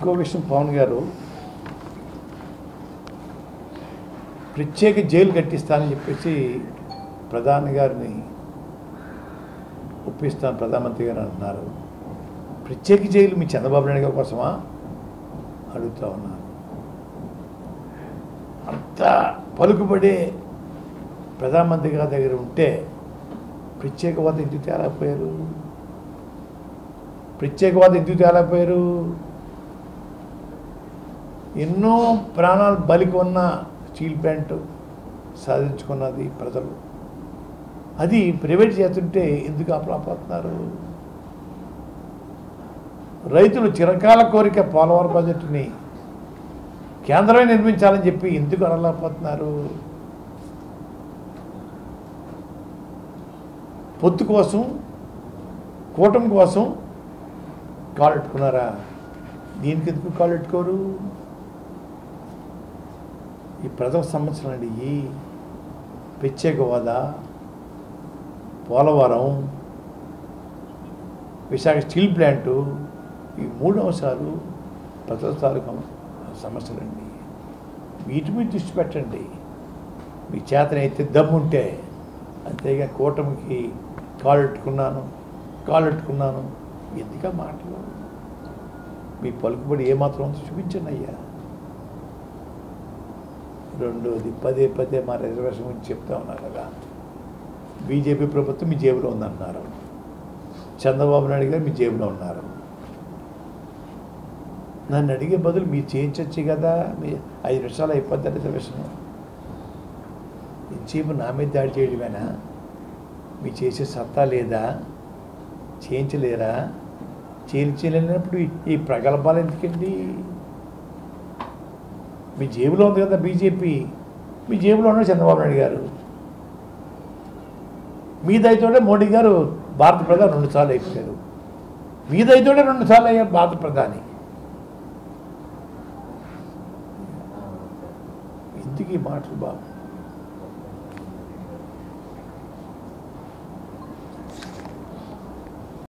ఇంకో విషయం పవన్ గారు ప్రత్యేక జైలు కట్టిస్తానని చెప్పేసి ప్రధాని గారిని ఒప్పిస్తాను ప్రధానమంత్రి గారు అంటున్నారు ప్రత్యేక జైలు మీ చంద్రబాబు నాయుడు గారి కోసమా అడుగుతా ఉన్నారు అంత పలుకుబడే ప్రధానమంత్రి గారి దగ్గర ఉంటే ప్రత్యేకవాద ఎందుకు తేలేకపోయారు ప్రత్యేకవాద ఎందుకు తేలేకపోయారు ఎన్నో ప్రాణాలు బలికి ఉన్న స్టీల్ ప్లాంట్ సాధించుకున్నది ప్రజలు అది ప్రైవేట్ చేస్తుంటే ఎందుకు ఆపలేకపోతున్నారు రైతులు చిరకాల కోరిక పోలవరం ప్రాజెక్టుని కేంద్రమే నిర్మించాలని చెప్పి ఎందుకు అనలేకపోతున్నారు పొత్తు కోసం కూటమి కోసం కాలు పెట్టుకున్నారా దీనికి ఎందుకు కాలు పెట్టుకోరు ఈ ప్రథమ సంవత్సరం అండి ఈ ప్రత్యేక హోదా పోలవరం విశాఖ స్టీల్ ప్లాంటు ఈ మూడు అంశాలు ప్రజల తాలూకా సమస్యలండి వీటి మీద దృష్టి పెట్టండి మీ చేతనైతే దమ్ముంటే అంతేగా కూటమికి కాలు పెట్టుకున్నాను కాలు పెట్టుకున్నాను ఎందుక మాటలు మీ పలుకుబడి ఏమాత్రం ఉందో చూపించండి అయ్యా రెండోది పదే పదే మా రిజర్వేషన్ గురించి చెప్తా ఉన్నారు కదా బీజేపీ ప్రభుత్వం మీ జేబులో ఉందన్నారు చంద్రబాబు నాయుడు గారు మీ జేబులో ఉన్నారు నన్ను అడిగే బదులు మీరు చేయించవచ్చు కదా మీ ఐదు నిమిషాలు అయిపోద్ది రిజర్వేషన్ ఇంచేపు నా మీద దాడి చేయడమేనా మీ చేసే సత్తా లేదా చేయించలేరా చేయించలేనప్పుడు ఈ- ఈ ప్రగల్భాలు ఎందుకండి మీ జేబులో ఉంది కదా బీజేపీ మీ జేబులో ఉన్నాడు చంద్రబాబు నాయుడు గారు మీ దయతోనే మోడీ గారు భారత ప్రధాని రెండు సార్లు అయిపోయారు మీ దయతోనే రెండు సార్లు అయ్యారు భారత ప్రధాని ఎందుకు ఈ మాటలు బాబు